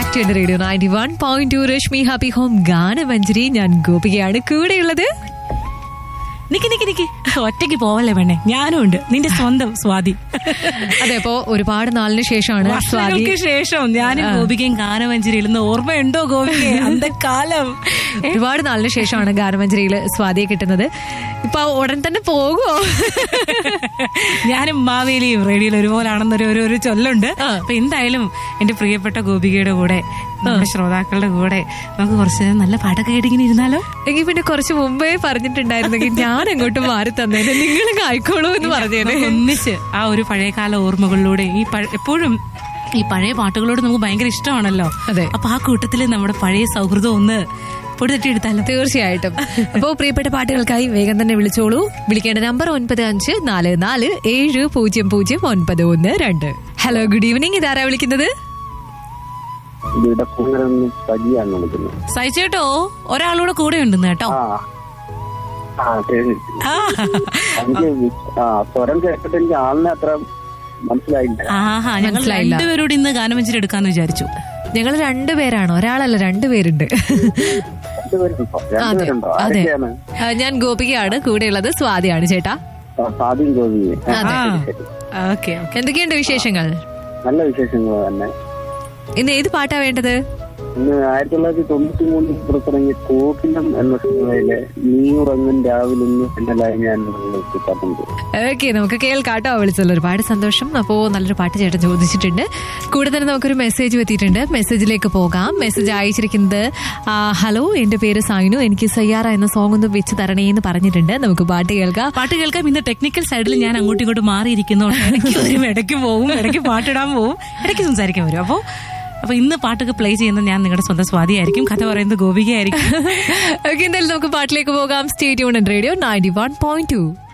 Twenty radio ninety one point two Reshmi happy home Ganamanjari ഞാൻ ഗോപികയാണ് കൂടെയുള്ളത് നിക്ക് നിക്ക് നിക്ക് ഒറ്റയ്ക്ക് പോവല്ലേ പെണ്ണെ ഞാനും ഉണ്ട് നിന്റെ സ്വന്തം സ്വാതി അതെ അപ്പോ ഒരുപാട് നാളിന് ശേഷമാണ് സ്വാതി വർഷങ്ങൾക്ക് ശേഷം ഞാനും ഗോപികയും ഗാനമഞ്ചരിയിൽ നിന്ന് ഓർമ്മയുണ്ടോ ഗോപികയെ അന്തക്കാലം ഒരുപാട് നാളിന് ശേഷമാണ് ഗാനമഞ്ജരിയിൽ സ്വാതിയെ കിട്ടുന്നത് ഇപ്പൊ ഉടൻ തന്നെ പോകുമോ ഞാനും മാവേലിയും റേഡിയോയിൽ ഒരുപോലാണെന്നൊരു ഒരു ഒരു ചൊല്ലുണ്ട് ആ. അപ്പൊ എന്തായാലും എന്റെ പ്രിയപ്പെട്ട ഗോപികയുടെ കൂടെ നമ്മുടെ ശ്രോതാക്കളുടെ കൂടെ നമുക്ക് കുറച്ച് നേരം നല്ല പാട്ടൊക്കെ കേട്ടിങ്ങനെ ഇരുന്നാലോ എങ്കിൽ പിന്നെ കുറച്ച് മുമ്പേ പറഞ്ഞിട്ടുണ്ടായിരുന്നെങ്കിൽ ഞാൻ എങ്ങോട്ട് മാറി തന്നേനെ നിങ്ങളും ആയിക്കോളൂ എന്ന് പറഞ്ഞേനെ നമുക്ക് ഒന്നിച്ച് ആ ഒരു പഴയകാല ഓർമ്മകളിലൂടെ ഈ പഴ- എപ്പോഴും ഈ പഴയ പാട്ടുകളോട് നമുക്ക് ഭയങ്കര ഇഷ്ടമാണല്ലോ അതെ. അപ്പൊ ആ കൂട്ടത്തില് നമ്മുടെ പഴയ സൗഹൃദം ഒന്ന് പൊടിതട്ടിയെടുത്താലോ തീർച്ചയായിട്ടും അപ്പോ പ്രിയപ്പെട്ട പാട്ടുകൾക്കായി വേഗം തന്നെ വിളിച്ചോളൂ വിളിക്കേണ്ട നമ്പർ ഒൻപത് അഞ്ച് നാല് നാല് ഏഴ് പൂജ്യം പൂജ്യം ഒൻപത് ഒന്ന് രണ്ട് ഹലോ ഗുഡ് ഈവനിങ് ഇതാരാ വിളിക്കുന്നത് ഇവിടെ കുങ്ങരന്ന് സജിയാണ് വിളിക്കുന്നത് സഹിച്ചേട്ടോ ഒരാളൂടെ കൂടെ ഉണ്ടെന്ന് കേട്ടോ ആ ആ ശരി ആ. എനിക്ക് വി- ആ സ്വരം കേട്ടിട്ട് എനിക്ക് ആളിനെ അത്ര മനസ്സിലായില്ല ആഹാ ഞങ്ങൾ മനസ്സിലായില്ല. രണ്ടുപേരോട് ഇന്ന് ഗാനമഞ്ചരി എടുക്കാന്ന് വിചാരിച്ചു ഞങ്ങൾ രണ്ടുപേരാണ് ഒരാളല്ല രണ്ടുപേരുണ്ട് രണ്ടുപേരുണ്ടോ അതെ രണ്ടുപേരുണ്ടോ അതെ ആരൊക്കെയാണ് ആ, ഞാൻ ഗോപികയാണ് കൂടെയുള്ളത് സ്വാതിയാണ് ചേട്ടാ ആ, സാദിയും ഗോപിയെ ആ, അതെ. ശരി, ശരി. ഓക്കെ എന്തൊക്കെയുണ്ട് വിശേഷങ്ങൾ നല്ല വിശേഷങ്ങൾ തന്നെ ഇന്ന് ഏത് പാട്ടാ വേണ്ടത് ഇന്ന് ആയിരത്തി തൊള്ളായിരത്തി തൊണ്ണൂറ്റി മൂന്നിൽ പുറത്തിറങ്ങിയ കോകിലം എന്ന സിനിമയിലെ നീ ഉറങ്ങും രാവിലെ ഇന്ന് എന്നലായി ഞാൻ നിങ്ങൾക്ക് പറഞ്ഞു ഓക്കെ നമുക്ക് കേൾക്കാട്ടോ വിളിച്ചല്ലോ ഒരുപാട് സന്തോഷം അപ്പോ നല്ലൊരു പാട്ട് ചേട്ടൻ ചോദിച്ചിട്ടുണ്ട് കൂടെ തന്നെ നമുക്കൊരു മെസ്സേജ് എത്തിയിട്ടുണ്ട് മെസ്സേജിലേക്ക് പോകാം മെസ്സേജ് അയച്ചിരിക്കുന്നത് ആ, ഹലോ എന്റെ പേര് സൈനു എനിക്ക് സയ്യാറ എന്ന സോങ് ഒന്ന് വെച്ച് തരണേ എന്ന് പറഞ്ഞിട്ടുണ്ട് നമുക്ക് പാട്ട് കേൾക്കാം പാട്ട് കേൾക്കാം ഇന്ന് ടെക്നിക്കൽ സൈഡിൽ ഞാൻ അങ്ങോട്ടും ഇങ്ങോട്ടും മാറിയിരിക്കുന്നതുകൊണ്ട് ഇടയ്ക്ക് വരും ഇടയ്ക്ക് പോവും ഇടയ്ക്ക് പാട്ടിടാൻ പോവും ഇടയ്ക്ക് സംസാരിക്കാൻ വരും അപ്പോൾ അപ്പൊ ഇന്ന് പാട്ടൊക്കെ പ്ലേ ചെയ്യുന്നത് ഞാൻ നിങ്ങളുടെ സ്വന്തം സ്വാതിയായിരിക്കും കഥ പറയുന്നത് ഗോപികയായിരിക്കും ഓക്കെ എന്തായാലും നമുക്ക് പാട്ടിലേക്ക് പോകാം stadium radio ninety one point to